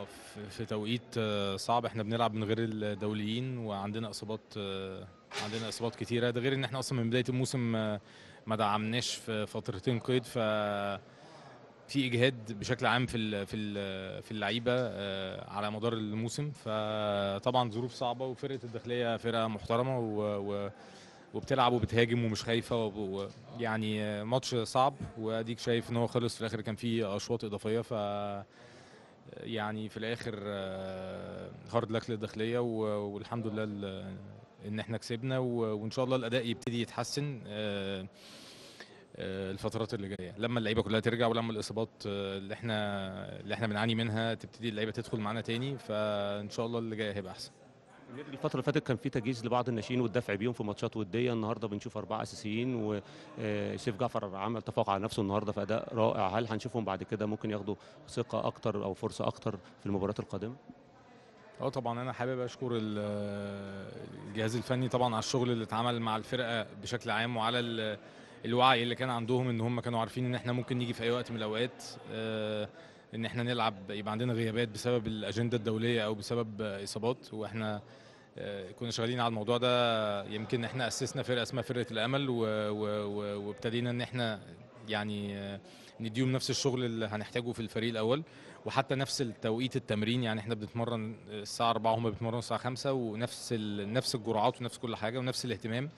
في- في توقيت آه، صعب احنا بنلعب من غير الدوليين وعندنا اصابات آه، عندنا اصابات كتيره ده غير ان احنا اصلا من بدايه الموسم آه، ما دعمناش في فترتين قيد ف في اجهاد بشكل عام في ال- في ال- في اللعيبه آه، على مدار الموسم فطبعا ظروف صعبه وفرقه الداخليه فرقه محترمه و, و وبتلعب وبتهاجم ومش خايفه و- ويعني آه، ماتش صعب واديك شايف ان هو خلص في الاخر كان فيه اشواط اضافيه ف يعني في الاخر هارد لك للداخليه و- والحمد لله ال- ان احنا كسبنا و- وان شاء الله الاداء يبتدي يتحسن آه، آه، الفترات اللي جايه لما اللعيبه كلها ترجع ولما الاصابات آه، اللي احنا اللي احنا بنعاني منها تبتدي اللعيبه تدخل معانا تاني فان شاء الله اللي جاي هيبقى احسن الفترة اللي فاتت كان في تجهيز لبعض الناشئين والدفع بيهم في ماتشات ودية النهارده بنشوف أربعة أساسيين وسيف جعفر عمل تفوق على نفسه النهارده في أداء رائع هل هنشوفهم بعد كده ممكن ياخدوا ثقة أكتر أو فرصة أكتر في المباريات القادمة؟ اه طبعا انا حابب اشكر ال- الجهاز الفني طبعا على الشغل اللي اتعمل مع الفرقه بشكل عام وعلى ال- الوعي اللي كان عندهم ان هم كانوا عارفين ان احنا ممكن نيجي في اي وقت من الاوقات آه، ان احنا نلعب يبقى عندنا غيابات بسبب الاجنده الدوليه او بسبب آه، اصابات واحنا آه، كنا شغالين على الموضوع ده يمكن احنا اسسنا فرقه اسمها فرقه الامل و- و- و- وابتدينا ان احنا يعني آه، نديهم نفس الشغل اللي هنحتاجه في الفريق الاول وحتى نفس التوقيت التمرين يعني احنا بنتمرن الساعه 4 هم بيتمرنوا الساعه 5 ونفس ال... نفس الجرعات ونفس كل حاجه ونفس الاهتمام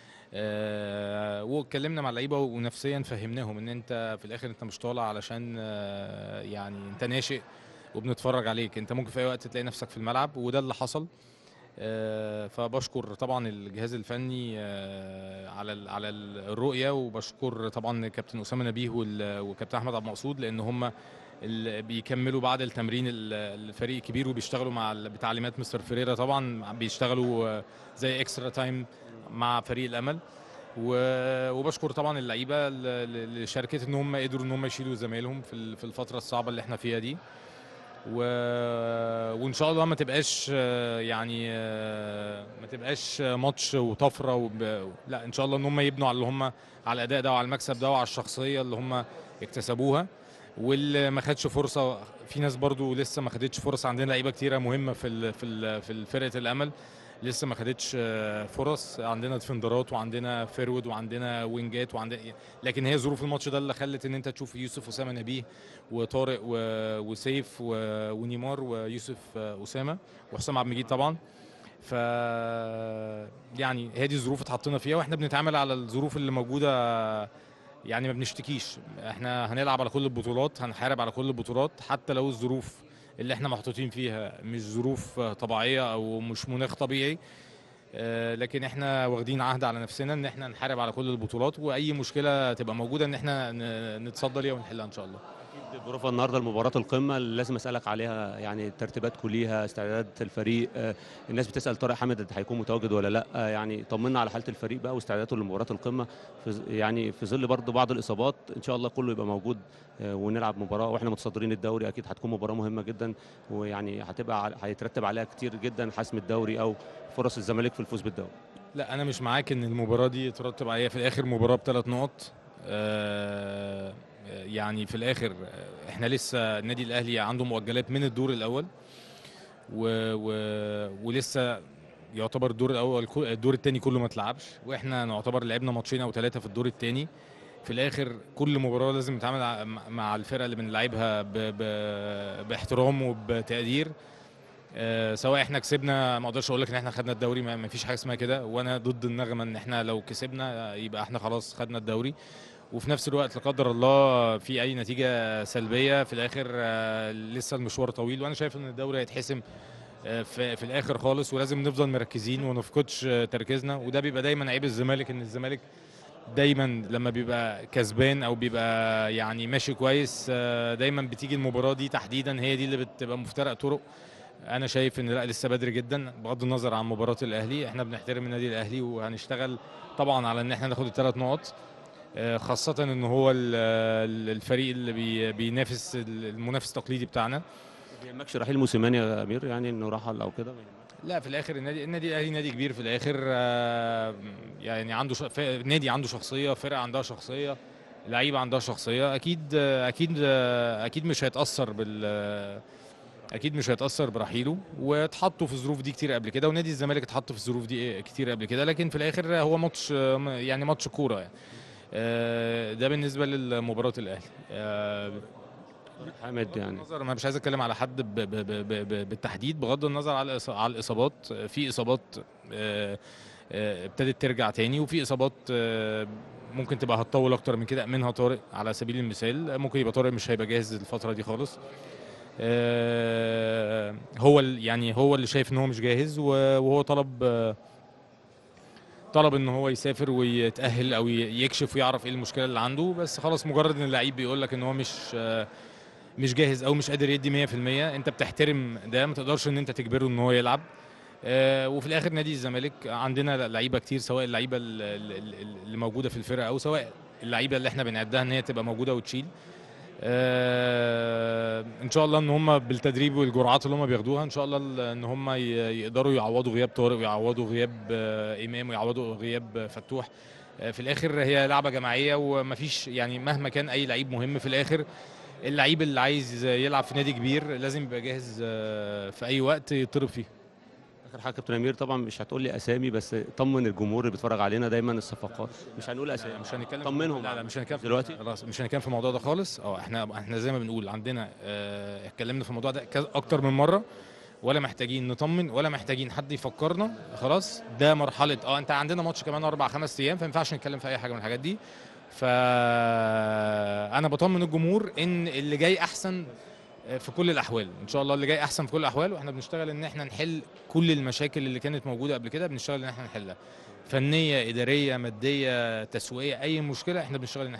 آه واتكلمنا مع اللعيبه ونفسيا فهمناهم ان انت في الاخر انت مش طالع علشان آه يعني انت ناشئ وبنتفرج عليك انت ممكن في اي وقت تلاقي نفسك في الملعب وده اللي حصل آه، فبشكر طبعا الجهاز الفني آه، على ال- على الرؤيه وبشكر طبعا كابتن اسامه نبيه وال- وكابتن احمد عبد المقصود لان هم اللي بيكملوا بعد التمرين ال- الفريق الكبير وبيشتغلوا مع ال- بتعليمات مستر فريرا طبعا بيشتغلوا آه، زي اكسترا تايم مع فريق الامل و- وبشكر طبعا اللعيبه اللي اللي شاركت ان هم قدروا ان هم يشيلوا زمايلهم في ال- في الفتره الصعبه اللي احنا فيها دي و... وان شاء الله ما تبقاش آه، يعني آه، ما تبقاش ماتش وطفره وب... لا ان شاء الله ان هم يبنوا على اللي هم على الاداء ده وعلى المكسب ده وعلى الشخصيه اللي هم اكتسبوها واللي ما خدش فرصه في ناس برضو لسه ما خدتش فرص عندنا لعيبه كتيره مهمه في ال... في ال... في فرقه الامل لسه ما خدتش آه، فرص عندنا ديفندرات وعندنا فيرود وعندنا وينجات وعندنا لكن هي ظروف الماتش ده اللي خلت ان انت تشوف يوسف اسامه نبيه وطارق و- وسيف و- ونيمار ويوسف آه، اسامه وحسام عبد المجيد طبعا ف يعني هي دي الظروف اتحطينا فيها واحنا بنتعامل على الظروف اللي موجوده يعني ما بنشتكيش احنا هنلعب على كل البطولات هنحارب على كل البطولات حتى لو الظروف اللي احنا محطوطين فيها مش ظروف آه، طبيعيه او مش مناخ طبيعي آه، لكن احنا واخدين عهد على نفسنا ان احنا نحارب على كل البطولات واي مشكله تبقى موجوده ان احنا ن- نتصدى ليها ونحلها ان شاء الله أكيد بروفا النهارده المباراة القمة اللي لازم أسألك عليها يعني ترتيباتكم ليها استعدادات الفريق آه، الناس بتسأل طارق حامد هيكون متواجد ولا لا آه، يعني طمنا على حالة الفريق بقى واستعداداته لمباراة القمة في ظ- يعني في ظل برضه بعض الإصابات إن شاء الله كله يبقى موجود آه، ونلعب مباراة واحنا متصدرين الدوري أكيد هتكون مباراة مهمة جدا ويعني هتبقى ع- هيترتب عليها كتير جدا حسم الدوري أو فرص الزمالك في الفوز بالدوري لا انا مش معاك ان المباراه دي يترتب عليها في الاخر مباراه بثلاث نقط آه، يعني في الاخر آه، احنا لسه النادي الاهلي عنده مؤجلات من الدور الاول و و ولسه يعتبر الدور الاول كو- الدور الثاني كله ما اتلعبش واحنا نعتبر لعبنا ماتشين او ثلاثه في الدور الثاني في الاخر كل مباراه لازم نتعامل ع- مع الفرقه اللي بنلعبها ب... ب... باحترام وبتقدير آه، سواء احنا كسبنا ما اقدرش اقول لك ان احنا خدنا الدوري ما ما فيش حاجه اسمها كده وانا ضد النغمه ان احنا لو كسبنا آه، يبقى احنا خلاص خدنا الدوري وفي نفس الوقت لا قدر الله في اي نتيجه سلبيه في الاخر آه، لسه المشوار طويل وانا شايف ان الدوري هيتحسم آه، في, في الاخر خالص ولازم نفضل مركزين وما نفقدش آه، تركيزنا وده بيبقى دايما عيب الزمالك ان الزمالك دايما لما بيبقى كسبان او بيبقى يعني ماشي كويس آه، دايما بتيجي المباراه دي تحديدا هي دي اللي بتبقى مفترق طرق انا شايف ان لا لسه بدري جدا بغض النظر عن مباراه الاهلي احنا بنحترم النادي الاهلي وهنشتغل طبعا على ان احنا ناخد الثلاث نقط آه، خاصة ان هو ال- ال- الفريق اللي بي- بينافس المنافس التقليدي بتاعنا ما يهمكش رحيل موسيماني يا أمير يعني إنه رحل أو كده ما يهمكش. لا في الاخر النادي النادي الاهلي نادي كبير في الاخر آه، يعني عنده ش... ف- نادي عنده شخصيه فرقه عندها شخصيه لعيبه عندها شخصيه اكيد آه، اكيد آه، اكيد مش هيتاثر بال آه، اكيد مش هيتاثر برحيله واتحطوا في الظروف دي كتير قبل كده ونادي الزمالك اتحط في الظروف دي كتير قبل كده لكن في الاخر هو ماتش يعني ماتش كوره يعني آه، ده بالنسبه لمباراه الاهلي آه، حامد بغض يعني النظر انا مش عايز اتكلم على حد ب ب ب ب ب بالتحديد بغض النظر على الإص- على الاصابات في اصابات آه، آه، ابتدت ترجع تاني وفي اصابات آه، ممكن تبقى هتطول اكتر من كده منها طارق على سبيل المثال ممكن يبقى طارق مش هيبقى جاهز الفتره دي خالص آه، هو ال- يعني هو اللي شايف ان هو مش جاهز و- وهو طلب آه، طلب ان هو يسافر ويتاهل او ي- يكشف ويعرف ايه المشكله اللي عنده بس خلاص مجرد ان اللعيب بيقول لك ان هو مش آه، مش جاهز او مش قادر يدي 100% انت بتحترم ده ما تقدرش ان انت تجبره ان هو يلعب آه، وفي الاخر نادي الزمالك عندنا لعيبه كتير سواء اللعيبه ال- ال- ال- اللي موجوده في الفرقه او سواء اللعيبه اللي احنا بنعدها ان هي تبقى موجوده وتشيل آه، ان شاء الله ان هم بالتدريب والجرعات اللي هم بياخدوها ان شاء الله ال- ان هم ي- يقدروا يعوضوا غياب طارق ويعوضوا غياب آه، امام ويعوضوا غياب فتوح آه، في الاخر هي لعبه جماعيه ومفيش يعني مهما كان اي لعيب مهم في الاخر اللعيب اللي عايز يلعب في نادي كبير لازم يبقى جاهز آه، في اي وقت يطرب فيه اخر حاجه كابتن امير طبعا مش هتقول لي اسامي بس طمن الجمهور اللي بيتفرج علينا دايما الصفقات مش هنقول اسامي مش هنتكلم طمنهم لا لا مش هنتكلم في- دلوقتي؟ خلاص مش هنتكلم في الموضوع ده خالص اه احنا احنا زي ما بنقول عندنا اه اتكلمنا في الموضوع ده كذا- اكتر من مره ولا محتاجين نطمن ولا محتاجين حد يفكرنا خلاص ده مرحله اه انت عندنا ماتش كمان اربع خمس ايام فما ينفعش نتكلم في اي حاجه من الحاجات دي فانا بطمن الجمهور ان اللي جاي احسن في كل الاحوال ان شاء الله اللي جاي احسن في كل الاحوال واحنا بنشتغل ان احنا نحل كل المشاكل اللي كانت موجوده قبل كده بنشتغل ان احنا نحلها فنيه اداريه ماديه تسويقيه اي مشكله احنا بنشتغل ان